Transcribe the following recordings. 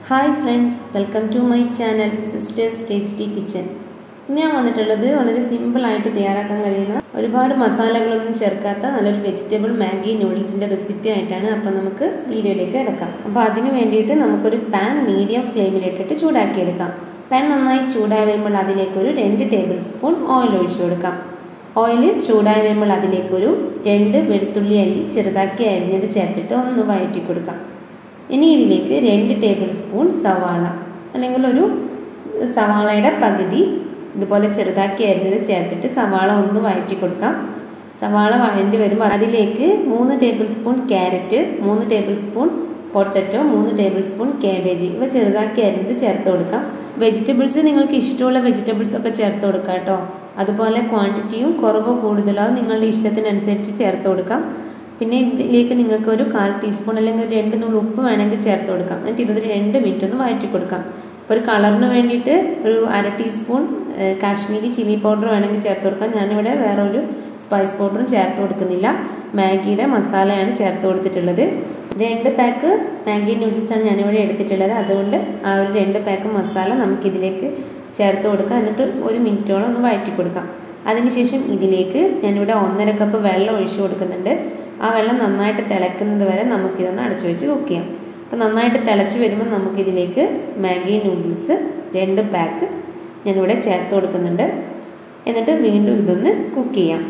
hi friends welcome to my channel sisters tasty kitchen ഇന്ന് ഞാൻ വന്നിട്ടുള്ളത് വളരെ സിമ്പിളായിട്ട് തയ്യാറാക്കാൻ കഴിയുന്ന ഒരുപാട് മസാലകളൊന്നും ചേർക്കാത്ത നല്ലൊരു വെജിറ്റബിൾ മാഗി നൂഡിൽസിൻ്റെ റെസിപ്പി ആയിട്ടാണ് അപ്പം നമുക്ക് വീഡിയോയിലേക്ക് എടുക്കാം അപ്പോൾ അതിന് വേണ്ടിയിട്ട് നമുക്കൊരു പാൻ മീഡിയം ഫ്ലെയിമിലിട്ടിട്ട് ചൂടാക്കിയെടുക്കാം പാൻ നന്നായി ചൂടായി വരുമ്പോൾ അതിലേക്ക് ഒരു രണ്ട് ടേബിൾ സ്പൂൺ ഓയിൽ ഒഴിച്ചു കൊടുക്കാം ഓയിൽ ചൂടായി വരുമ്പോൾ അതിലേക്ക് ഒരു രണ്ട് വെളുത്തുള്ളി അല്ലി ചെറുതാക്കി അരിഞ്ഞത് ചേർത്തിട്ട് ഒന്ന് വഴറ്റി കൊടുക്കാം ഇനി ഇതിലേക്ക് രണ്ട് ടേബിൾ സ്പൂൺ സവാള അല്ലെങ്കിൽ ഒരു സവാളയുടെ പകുതി ഇതുപോലെ ചെറുതാക്കി അരിഞ്ഞത് ചേർത്തിട്ട് സവാള ഒന്ന് വഴറ്റി കൊടുക്കാം സവാള വഴണ്ടി വരുമ്പോൾ അതിലേക്ക് മൂന്ന് ടേബിൾ സ്പൂൺ ക്യാരറ്റ് മൂന്ന് ടേബിൾ സ്പൂൺ പൊട്ടറ്റോ മൂന്ന് ടേബിൾ സ്പൂൺ കാബേജ് ഇവ ചെറുതാക്കി അരിഞ്ഞത് ചേർത്ത് കൊടുക്കാം വെജിറ്റബിൾസ് നിങ്ങൾക്ക് ഇഷ്ടമുള്ള വെജിറ്റബിൾസ് ഒക്കെ ചേർത്ത് കൊടുക്കാം കേട്ടോ അതുപോലെ ക്വാണ്ടിറ്റിയും കുറവോ കൂടുതലോ നിങ്ങളുടെ ഇഷ്ടത്തിനനുസരിച്ച് ചേർത്ത് കൊടുക്കാം പിന്നെ ഇതിലേക്ക് നിങ്ങൾക്ക് ഒരു കാൽ ടീസ്പൂൺ അല്ലെങ്കിൽ ഒരു രണ്ട് നൂറ് ഉപ്പ് വേണമെങ്കിൽ ചേർത്ത് കൊടുക്കാം എന്നിട്ട് ഇതൊരു രണ്ട് മിനിറ്റ് ഒന്ന് വഴറ്റി കൊടുക്കാം ഇപ്പോൾ ഒരു കളറിന് വേണ്ടിയിട്ട് ഒരു അര ടീസ്പൂൺ കാശ്മീരി ചില്ലി പൗഡർ വേണമെങ്കിൽ ചേർത്ത് കൊടുക്കാം ഞാനിവിടെ വേറെ ഒരു സ്പൈസ് പൗഡറും ചേർത്ത് കൊടുക്കുന്നില്ല മാഗിയുടെ മസാലയാണ് ചേർത്ത് കൊടുത്തിട്ടുള്ളത് രണ്ട് പാക്ക് മാഗി നൂഡിൽസാണ് ഞാനിവിടെ എടുത്തിട്ടുള്ളത് അതുകൊണ്ട് ആ ഒരു രണ്ട് പാക്ക് മസാല നമുക്കിതിലേക്ക് ചേർത്ത് കൊടുക്കാം എന്നിട്ട് ഒരു മിനിറ്റോളം ഒന്ന് വഴറ്റി കൊടുക്കാം അതിനുശേഷം ഇതിലേക്ക് ഞാനിവിടെ ഒന്നര കപ്പ് വെള്ളം ഒഴിച്ചു കൊടുക്കുന്നുണ്ട് ആ വെള്ളം നന്നായിട്ട് തിളക്കുന്നത് വരെ നമുക്കിതൊന്ന് അടച്ചു വെച്ച് കുക്ക് ചെയ്യാം അപ്പോൾ നന്നായിട്ട് തിളച്ച് വരുമ്പോൾ നമുക്കിതിലേക്ക് മാഗി നൂഡിൽസ് രണ്ട് പാക്ക് ഞാനിവിടെ ചേർത്ത് കൊടുക്കുന്നുണ്ട് എന്നിട്ട് വീണ്ടും ഇതൊന്ന് കുക്ക് ചെയ്യാം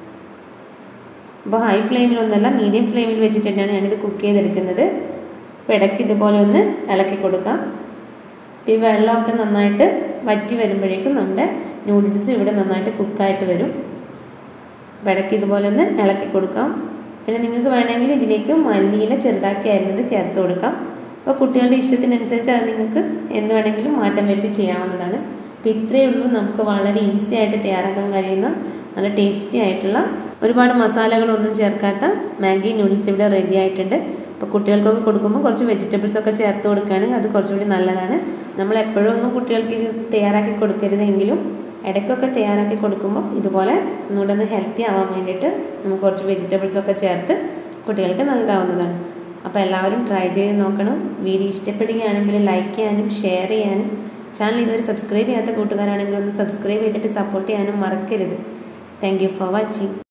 അപ്പോൾ ഹൈ ഫ്ലെയിമിലൊന്നല്ല മീഡിയം ഫ്ലെയിമിൽ വെച്ചിട്ട് തന്നെയാണ് ഞാനിത് കുക്ക് ചെയ്തെടുക്കുന്നത് അപ്പോൾ ഇടയ്ക്ക് ഇതുപോലെ ഒന്ന് ഇളക്കി കൊടുക്കാം അപ്പോൾ ഈ വെള്ളമൊക്കെ നന്നായിട്ട് വറ്റി വരുമ്പോഴേക്കും നമ്മുടെ നൂഡിൽസ് ഇവിടെ നന്നായിട്ട് കുക്കായിട്ട് വരും അപ്പോൾ ഇടയ്ക്ക് ഇതുപോലെ ഒന്ന് ഇളക്കി കൊടുക്കാം പിന്നെ നിങ്ങൾക്ക് വേണമെങ്കിൽ ഇതിലേക്ക് മല്ലിയില ചെറുതാക്കി അരിഞ്ഞത് ചേർത്ത് കൊടുക്കാം അപ്പോൾ കുട്ടികളുടെ ഇഷ്ടത്തിനനുസരിച്ച് അത് നിങ്ങൾക്ക് എന്ത് വേണമെങ്കിലും മാറ്റം വരുത്തി ചെയ്യാവുന്നതാണ് അപ്പോൾ ഇത്രയേ ഉള്ളൂ നമുക്ക് വളരെ ഈസി ആയിട്ട് തയ്യാറാക്കാൻ കഴിയുന്ന നല്ല ടേസ്റ്റി ആയിട്ടുള്ള ഒരുപാട് മസാലകളൊന്നും ചേർക്കാത്ത മാഗി നൂഡിൽസ് ഇവിടെ റെഡി ആയിട്ടുണ്ട് അപ്പോൾ കുട്ടികൾക്കൊക്കെ കൊടുക്കുമ്പോൾ കുറച്ച് വെജിറ്റബിൾസ് ഒക്കെ ചേർത്ത് കൊടുക്കുകയാണെങ്കിൽ അത് കുറച്ചുകൂടി നല്ലതാണ് നമ്മൾ എപ്പോഴും ഒന്നും കുട്ടികൾക്ക് ഇത് തയ്യാറാക്കി കൊടുക്കരുതെങ്കിലും ഇടയ്ക്കൊക്കെ തയ്യാറാക്കി കൊടുക്കുമ്പോൾ ഇതുപോലെ ഒന്നുകൂടെ ഒന്ന് ഹെൽത്തി ആവാൻ വേണ്ടിയിട്ട് നമുക്ക് കുറച്ച് വെജിറ്റബിൾസ് ഒക്കെ ചേർത്ത് കുട്ടികൾക്ക് നൽകാവുന്നതാണ് അപ്പോൾ എല്ലാവരും ട്രൈ ചെയ്ത് നോക്കണം വീഡിയോ ഇഷ്ടപ്പെടുകയാണെങ്കിൽ ലൈക്ക് ചെയ്യാനും ഷെയർ ചെയ്യാനും ചാനൽ ഇതുവരെ സബ്സ്ക്രൈബ് ചെയ്യാത്ത കൂട്ടുകാരാണെങ്കിൽ ഒന്ന് സബ്സ്ക്രൈബ് ചെയ്തിട്ട് സപ്പോർട്ട് ചെയ്യാനും മറക്കരുത് താങ്ക് ഫോർ വാച്ചിങ്